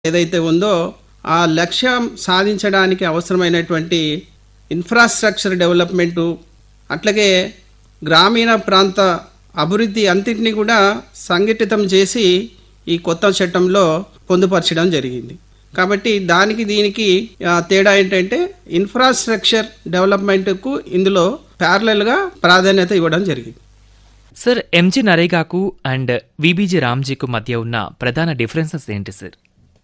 ఏదైతే ఉందో ఆ లక్ష్యం సాధించడానికి అవసరమైనటువంటి ఇన్ఫ్రాస్ట్రక్చర్ డెవలప్మెంటు అట్లాగే గ్రామీణ ప్రాంత అభివృద్ధి అంతటిని కూడా సంఘటితం చేసి ఈ కొత్త చట్టంలో పొందుపరచడం జరిగింది కాబట్టి దానికి దీనికి ఆ, తేడా ఏంటంటే ఇన్ఫ్రాస్ట్రక్చర్ డెవలప్మెంట్కు ఇందులో ప్యారలల్గా ప్రాధాన్యత ఇవ్వడం జరిగింది సార్ ఎంజీ నరేగాకు అండ్ విబీజీ రామ్జీకు మధ్య ఉన్న ప్రధాన డిఫరెన్సెస్ ఏంటి సార్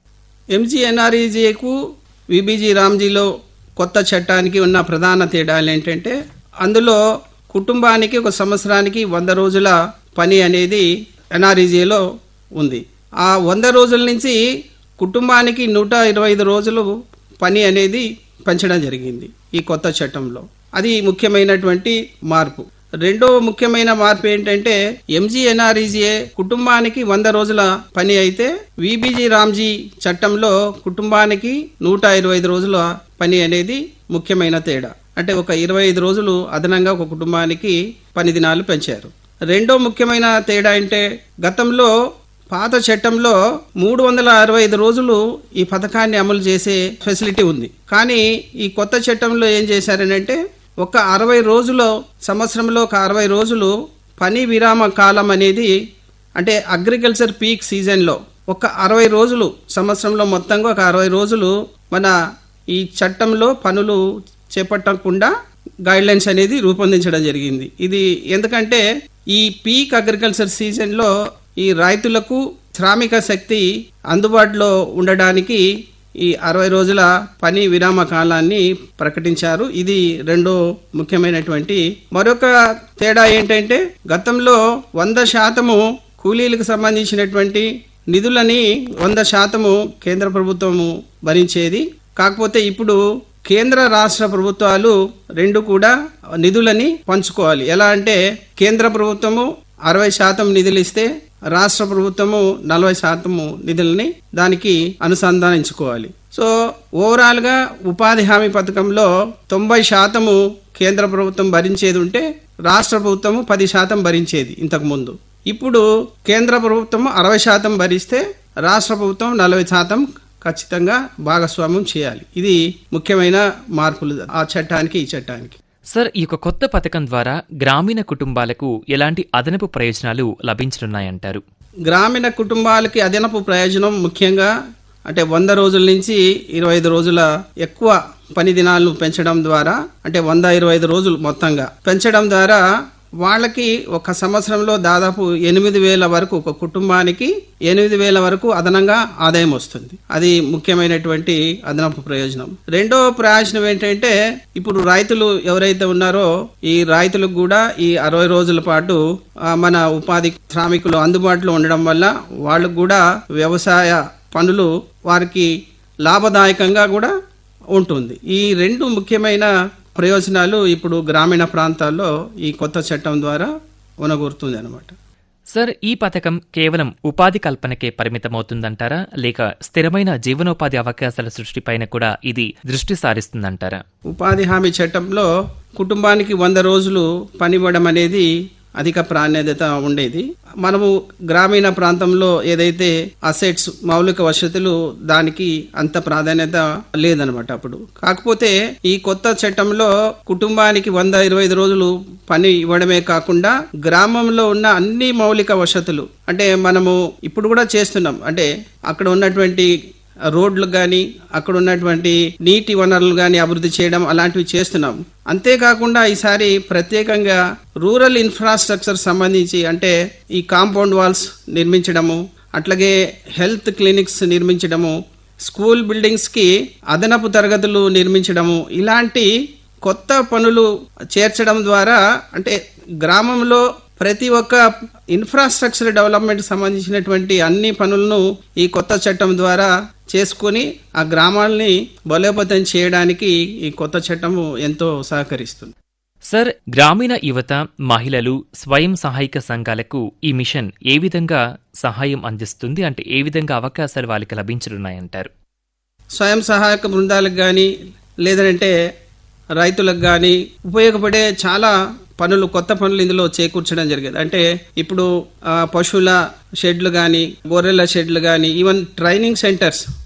ఎంజీఎన్ఆర్ఈజీకు విబీజీ రామ్జీలో కొత్త చట్టానికి ఉన్న ప్రధాన తేడాలు ఏంటంటే అందులో కుటుంబానికి ఒక సంవత్సరానికి వంద రోజుల పని అనేది ఎన్ఆర్ఈజీలో ఉంది ఆ వంద రోజుల నుంచి కుటుంబానికి నూట ఇరవై ఐదు రోజులు పని అనేది పెంచడం జరిగింది ఈ కొత్త చట్టంలో అది ముఖ్యమైనటువంటి మార్పు రెండో ముఖ్యమైన మార్పు ఏంటంటే ఎంజీఎన్ఆర్ఈజీఏ కుటుంబానికి వంద రోజుల పని అయితే విబీజీ రామ్జీ చట్టంలో కుటుంబానికి నూట ఇరవై ఐదు రోజుల పని అనేది ముఖ్యమైన తేడా అంటే ఒక ఇరవై ఐదు రోజులు అదనంగా ఒక కుటుంబానికి పని దినాలు పెంచారు రెండో ముఖ్యమైన తేడా అంటే గతంలో పాత చట్టంలో మూడు వందల అరవై ఐదు రోజులు ఈ పథకాన్ని అమలు చేసే ఫెసిలిటీ ఉంది కానీ ఈ కొత్త చట్టంలో ఏం చేశారనంటే ఒక అరవై రోజులు సంవత్సరంలో ఒక అరవై రోజులు పని విరామ కాలం అనేది అంటే అగ్రికల్చర్ పీక్ సీజన్లో ఒక అరవై రోజులు సంవత్సరంలో మొత్తంగా ఒక అరవై రోజులు మన ఈ చట్టంలో పనులు చేపట్టకుండా గైడ్ లైన్స్ అనేది రూపొందించడం జరిగింది ఇది ఎందుకంటే ఈ పీక్ అగ్రికల్చర్ సీజన్లో ఈ రైతులకు శ్రామిక శక్తి అందుబాటులో ఉండడానికి ఈ అరవై రోజుల పని విరామ కాలాన్ని ప్రకటించారు ఇది రెండో ముఖ్యమైనటువంటి మరొక తేడా ఏంటంటే గతంలో వంద శాతము కూలీలకు సంబంధించినటువంటి నిధులని వంద శాతము కేంద్ర ప్రభుత్వము భరించేది కాకపోతే ఇప్పుడు కేంద్ర రాష్ట్ర ప్రభుత్వాలు రెండు కూడా నిధులని పంచుకోవాలి ఎలా అంటే కేంద్ర ప్రభుత్వము అరవై శాతం నిధులు ఇస్తే రాష్ట్ర ప్రభుత్వము నలభై శాతము నిధులని దానికి అనుసంధానించుకోవాలి సో ఓవరాల్ గా ఉపాధి హామీ పథకంలో తొంభై శాతము కేంద్ర ప్రభుత్వం భరించేది ఉంటే రాష్ట్ర ప్రభుత్వము పది శాతం భరించేది ఇంతకు ముందు ఇప్పుడు కేంద్ర ప్రభుత్వం అరవై శాతం భరిస్తే రాష్ట్ర ప్రభుత్వం నలభై శాతం ఖచ్చితంగా భాగస్వామ్యం చేయాలి ఇది ముఖ్యమైన మార్పులు ఆ చట్టానికి ఈ చట్టానికి సార్ ఈ యొక్క కొత్త పథకం ద్వారా గ్రామీణ కుటుంబాలకు ఎలాంటి అదనపు ప్రయోజనాలు లభించనున్నాయంటారు గ్రామీణ కుటుంబాలకి అదనపు ప్రయోజనం ముఖ్యంగా అంటే వంద రోజుల నుంచి ఇరవై ఐదు రోజుల ఎక్కువ పని దినాలను పెంచడం ద్వారా అంటే వంద ఇరవై ఐదు రోజులు మొత్తంగా పెంచడం ద్వారా వాళ్ళకి ఒక సంవత్సరంలో దాదాపు ఎనిమిది వేల వరకు ఒక కుటుంబానికి ఎనిమిది వేల వరకు అదనంగా ఆదాయం వస్తుంది అది ముఖ్యమైనటువంటి అదనపు ప్రయోజనం రెండో ప్రయోజనం ఏంటంటే ఇప్పుడు రైతులు ఎవరైతే ఉన్నారో ఈ రైతులకు కూడా ఈ అరవై రోజుల పాటు ఆ, మన ఉపాధి శ్రామికులు అందుబాటులో ఉండడం వల్ల వాళ్ళకు కూడా వ్యవసాయ పనులు వారికి లాభదాయకంగా కూడా ఉంటుంది ఈ రెండు ముఖ్యమైన ప్రయోజనాలు ఇప్పుడు గ్రామీణ ప్రాంతాల్లో ఈ కొత్త చట్టం ద్వారా ఉనగూరుతుంది అనమాట సార్ ఈ పథకం కేవలం ఉపాధి కల్పనకే పరిమితమవుతుందంటారా లేక స్థిరమైన జీవనోపాధి అవకాశాల సృష్టిపైన కూడా ఇది దృష్టి సారిస్తుందంటారా ఉపాధి హామీ చట్టంలో కుటుంబానికి వంద రోజులు పనివ్వడం అనేది అధిక ప్రాధాన్యత ఉండేది మనము గ్రామీణ ప్రాంతంలో ఏదైతే అసెట్స్ మౌలిక వసతులు దానికి అంత ప్రాధాన్యత లేదనమాట అప్పుడు కాకపోతే ఈ కొత్త చట్టంలో కుటుంబానికి వంద ఇరవై ఐదు రోజులు పని ఇవ్వడమే కాకుండా గ్రామంలో ఉన్న అన్ని మౌలిక వసతులు అంటే మనము ఇప్పుడు కూడా చేస్తున్నాం అంటే అక్కడ ఉన్నటువంటి రోడ్లు కానీ అక్కడ ఉన్నటువంటి నీటి వనరులు కానీ అభివృద్ధి చేయడం అలాంటివి చేస్తున్నాం అంతేకాకుండా ఈసారి ప్రత్యేకంగా రూరల్ ఇన్ఫ్రాస్ట్రక్చర్ సంబంధించి అంటే ఈ కాంపౌండ్ వాల్స్ నిర్మించడము అట్లాగే హెల్త్ క్లినిక్స్ నిర్మించడము స్కూల్ బిల్డింగ్స్ కి అదనపు తరగతులు నిర్మించడము ఇలాంటి కొత్త పనులు చేర్చడం ద్వారా అంటే గ్రామంలో ప్రతి ఒక్క ఇన్ఫ్రాస్ట్రక్చర్ డెవలప్మెంట్ సంబంధించినటువంటి అన్ని పనులను ఈ కొత్త చట్టం ద్వారా చేసుకొని ఆ గ్రామాల్ని బలోపేతం చేయడానికి ఈ కొత్త చట్టము ఎంతో సహకరిస్తుంది సార్ గ్రామీణ యువత మహిళలు స్వయం సహాయక సంఘాలకు ఈ మిషన్ ఏ విధంగా సహాయం అందిస్తుంది అంటే ఏ విధంగా అవకాశాలు వాళ్ళకి లభించనున్నాయంటారు స్వయం సహాయక బృందాలకు కానీ లేదంటే రైతులకు కానీ ఉపయోగపడే చాలా పనులు కొత్త పనులు ఇందులో చేకూర్చడం జరిగేది అంటే ఇప్పుడు ఆ, పశువుల షెడ్లు కానీ గొర్రెల షెడ్లు కానీ ఈవెన్ ట్రైనింగ్ సెంటర్స్